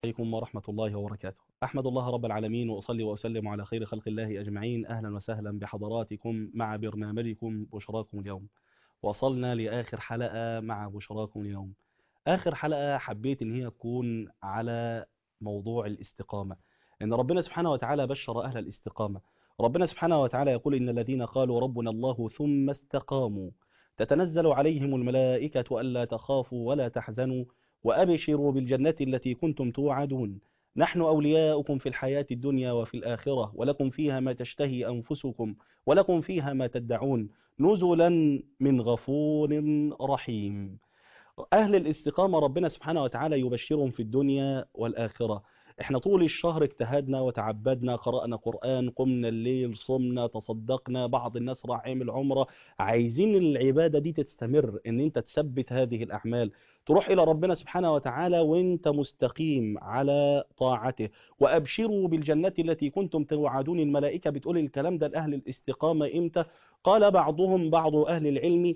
عليكم ورحمة الله وبركاته أحمد الله رب العالمين وأصلي وأسلم على خير خلق الله أجمعين أهلا وسهلا بحضراتكم مع برنامجكم بشراكم اليوم وصلنا لآخر حلقة مع بشراكم اليوم آخر حلقة حبيت إن هي تكون على موضوع الاستقامة إن ربنا سبحانه وتعالى بشر أهل الاستقامة ربنا سبحانه وتعالى يقول إن الذين قالوا ربنا الله ثم استقاموا تتنزل عليهم الملائكة ألا تخافوا ولا تحزنوا وأبشروا بالجنة التي كنتم توعدون نحن أولياؤكم في الحياة الدنيا وفي الآخرة ولكم فيها ما تشتهي أنفسكم ولكم فيها ما تدعون نزلا من غفور رحيم أهل الاستقامة ربنا سبحانه وتعالى يبشرهم في الدنيا والآخرة احنا طول الشهر اجتهدنا وتعبدنا قرأنا قرآن قمنا الليل صمنا تصدقنا بعض الناس راح عمل عمرة عايزين العبادة دي تستمر ان انت تثبت هذه الأعمال تروح إلى ربنا سبحانه وتعالى وانت مستقيم على طاعته وأبشروا بالجنة التي كنتم توعدون الملائكة بتقول الكلام ده لأهل الاستقامة إمتى قال بعضهم بعض أهل العلم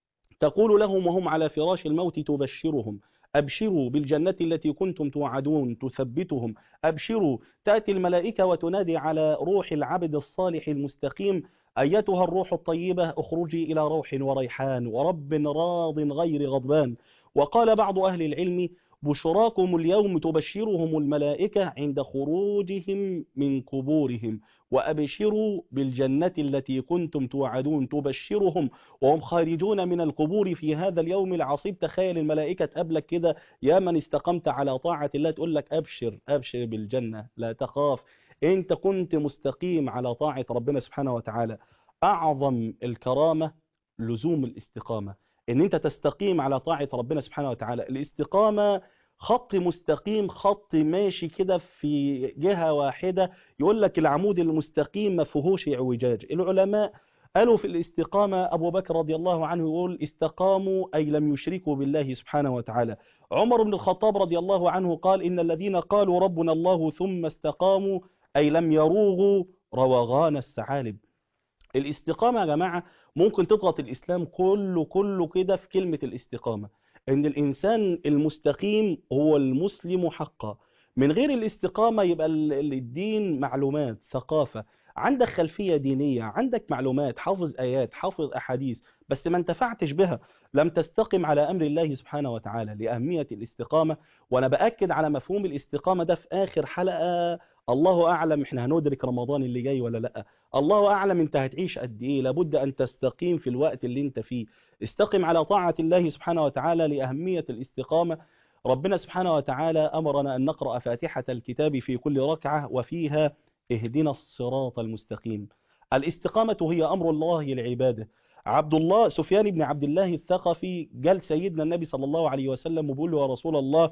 تقول لهم وهم على فراش الموت تبشرهم أبشروا بالجنة التي كنتم توعدون تثبتهم أبشروا تأتي الملائكة وتنادي على روح العبد الصالح المستقيم أيتها الروح الطيبة اخرجي إلى روح وريحان ورب راض غير غضبان وقال بعض أهل العلم بشراكم اليوم تبشرهم الملائكة عند خروجهم من قبورهم وأبشروا بالجنة التي كنتم توعدون تبشرهم وهم خارجون من القبور في هذا اليوم العصيب تخيل الملائكة تقابلك كده يا من استقمت على طاعة الله تقول لك أبشر أبشر بالجنة لا تخاف انت كنت مستقيم على طاعة ربنا سبحانه وتعالى أعظم الكرامة لزوم الاستقامة ان انت تستقيم على طاعة ربنا سبحانه وتعالى الاستقامة خط مستقيم خط ماشي كده في جهة واحدة يقول لك العمود المستقيم ما فيهوش اعوجاج العلماء قالوا في الاستقامة أبو بكر رضي الله عنه يقول استقاموا أي لم يشركوا بالله سبحانه وتعالى عمر بن الخطاب رضي الله عنه قال إن الذين قالوا ربنا الله ثم استقاموا أي لم يروغوا روغان الثعالب الاستقامة يا جماعة ممكن تضغط الإسلام كله كله كده في كلمة الاستقامة ان الانسان المستقيم هو المسلم حقا من غير الاستقامة يبقى الدين معلومات ثقافة عندك خلفية دينية عندك معلومات حافظ آيات حافظ أحاديث بس ما انتفعتش بها لم تستقم على أمر الله سبحانه وتعالى لأهمية الاستقامة وأنا بأكد على مفهوم الاستقامة ده في آخر حلقة الله أعلم احنا هندرك رمضان اللي جاي ولا لأ الله أعلم انت هتعيش قد ايه لابد أن تستقيم في الوقت اللي انت فيه استقم على طاعة الله سبحانه وتعالى لأهمية الاستقامة ربنا سبحانه وتعالى أمرنا أن نقرأ فاتحة الكتاب في كل ركعة وفيها اهدنا الصراط المستقيم الاستقامة هي أمر الله لعباده عبد الله سفيان بن عبد الله الثقفي قال سيدنا النبي صلى الله عليه وسلم وبيقول له يا رسول الله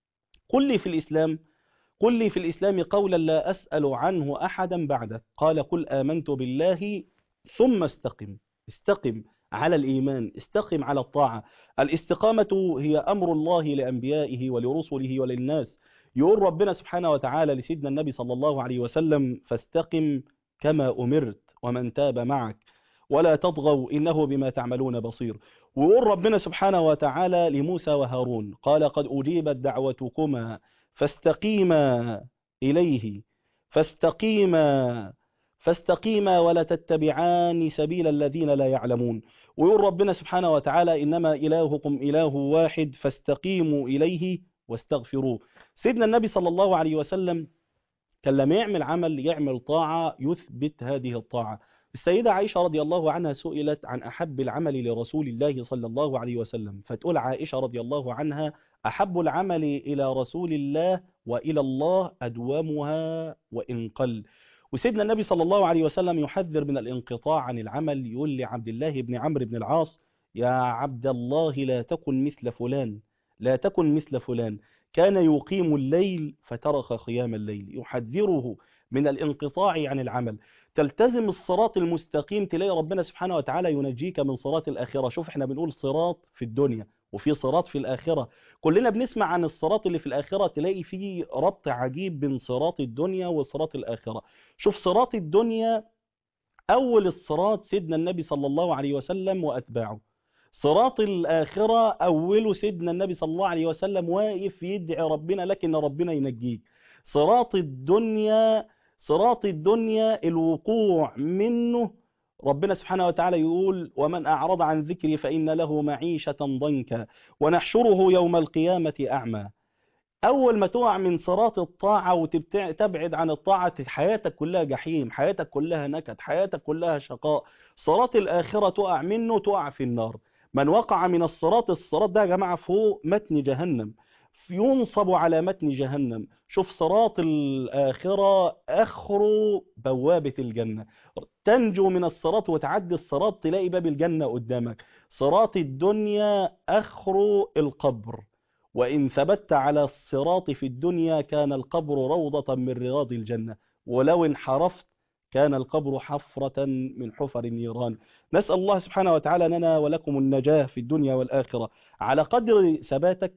قل لي في الإسلام قل لي في الإسلام قولا لا أسأل عنه أحدا بعدك قال قل آمنت بالله ثم استقم استقم على الإيمان استقم على الطاعة الاستقامة هي أمر الله لأنبيائه ولرسله وللناس يقول ربنا سبحانه وتعالى لسيدنا النبي صلى الله عليه وسلم فاستقم كما أمرت ومن تاب معك ولا تطغوا إنه بما تعملون بصير ويقول ربنا سبحانه وتعالى لموسى وهارون قال قد أجيبت دعوتكما فاستقيما إليه فاستقيما فاستقيما ولا تتبعان سبيل الذين لا يعلمون ويقول ربنا سبحانه وتعالى إنما إلهكم إله واحد فاستقيموا إليه واستغفروه سيدنا النبي صلى الله عليه وسلم كان لما يعمل عمل يعمل طاعة يثبت هذه الطاعة السيدة عائشة رضي الله عنها سئلت عن أحب العمل لرسول الله صلى الله عليه وسلم فتقول عائشة رضي الله عنها أحب العمل إلى رسول الله وإلى الله أدومها وإن قل وسيدنا النبي صلى الله عليه وسلم يحذر من الانقطاع عن العمل يقول لعبد الله بن عمرو بن العاص يا عبد الله لا تكن مثل فلان لا تكن مثل فلان كان يقيم الليل فترك قيام الليل يحذره من الانقطاع عن العمل تلتزم الصراط المستقيم تلاقي ربنا سبحانه وتعالى ينجيك من صراط الآخرة شوف احنا بنقول صراط في الدنيا وفي صراط في الآخرة كلنا بنسمع عن الصراط اللي في الآخرة تلاقي فيه ربط عجيب بين صراط الدنيا وصراط الآخرة شوف صراط الدنيا أول الصراط سيدنا النبي صلى الله عليه وسلم وأتباعه صراط الآخرة أوله سيدنا النبي صلى الله عليه وسلم واقف يدعي ربنا لكن ربنا ينجيك صراط الدنيا صراط الدنيا الوقوع منه ربنا سبحانه وتعالى يقول ومن أعرض عن ذكري فإن له معيشة ضنكا ونحشره يوم القيامة أعمى أول ما تقع من صراط الطاعة وتبعد عن الطاعة حياتك كلها جحيم حياتك كلها نكد حياتك كلها شقاء صراط الآخرة تقع منه تقع في النار من وقع من الصراط الصراط ده يا جماعة فوق متن جهنم ينصب على متن جهنم شوف صراط الآخرة أخره بوابة الجنة تنجو من الصراط وتعدي الصراط تلاقي باب الجنة قدامك صراط الدنيا أخره القبر وإن ثبت على الصراط في الدنيا كان القبر روضة من رياض الجنة ولو انحرفت كان القبر حفرة من حفر النيران نسأل الله سبحانه وتعالى لنا ولكم النجاة في الدنيا والآخرة على قدر ثباتك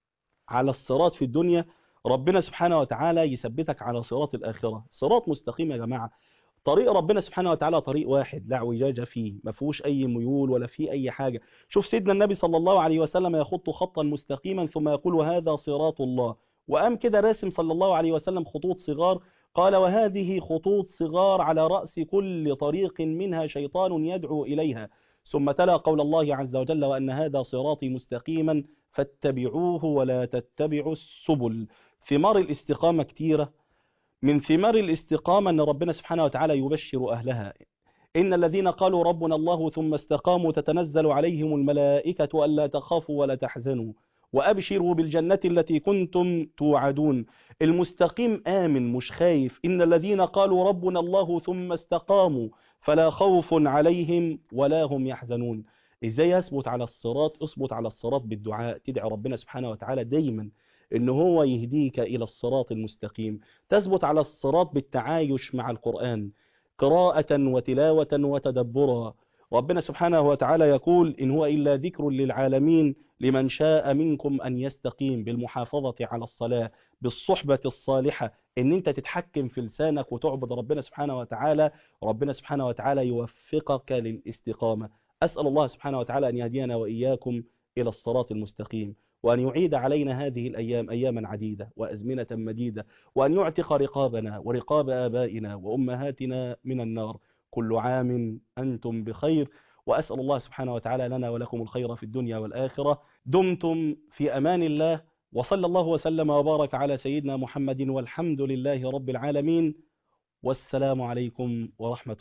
على الصراط في الدنيا ربنا سبحانه وتعالى يثبتك على صراط الآخرة صراط مستقيم يا جماعة طريق ربنا سبحانه وتعالى طريق واحد لا اعوجاج فيه ما فيهوش اي ميول ولا فيه اي حاجة شوف سيدنا النبي صلى الله عليه وسلم يخط خطا مستقيما ثم يقول وهذا صراط الله وقام كده راسم صلى الله عليه وسلم خطوط صغار قال وهذه خطوط صغار على رأس كل طريق منها شيطان يدعو إليها ثم تلا قول الله عز وجل وأن هذا صراطي مستقيما فاتبعوه ولا تتبعوا السبل ثمار الاستقامة كتيرة من ثمار الاستقامة أن ربنا سبحانه وتعالى يبشر أهلها إن الذين قالوا ربنا الله ثم استقاموا تتنزل عليهم الملائكة ألا تخافوا ولا تحزنوا وأبشروا بالجنة التي كنتم توعدون المستقيم آمن مش خايف إن الذين قالوا ربنا الله ثم استقاموا فلا خوف عليهم ولا هم يحزنون إزاي يثبت على الصراط اثبت على الصراط بالدعاء تدعي ربنا سبحانه وتعالى دايما ان هو يهديك الى الصراط المستقيم تثبت على الصراط بالتعايش مع القرآن قراءة وتلاوة وتدبرا ربنا سبحانه وتعالى يقول إن هو إلا ذكر للعالمين لمن شاء منكم أن يستقيم بالمحافظة على الصلاة بالصحبة الصالحة إن أنت تتحكم في لسانك وتعبد ربنا سبحانه وتعالى ربنا سبحانه وتعالى يوفقك للاستقامة أسأل الله سبحانه وتعالى أن يهدينا وإياكم إلى الصراط المستقيم وأن يعيد علينا هذه الأيام أياما عديدة وأزمنة مديدة وأن يعتق رقابنا ورقاب آبائنا وأمهاتنا من النار كل عام أنتم بخير وأسأل الله سبحانه وتعالى لنا ولكم الخير في الدنيا والآخرة دمتم في أمان الله وصلى الله وسلم وبارك على سيدنا محمد والحمد لله رب العالمين والسلام عليكم ورحمة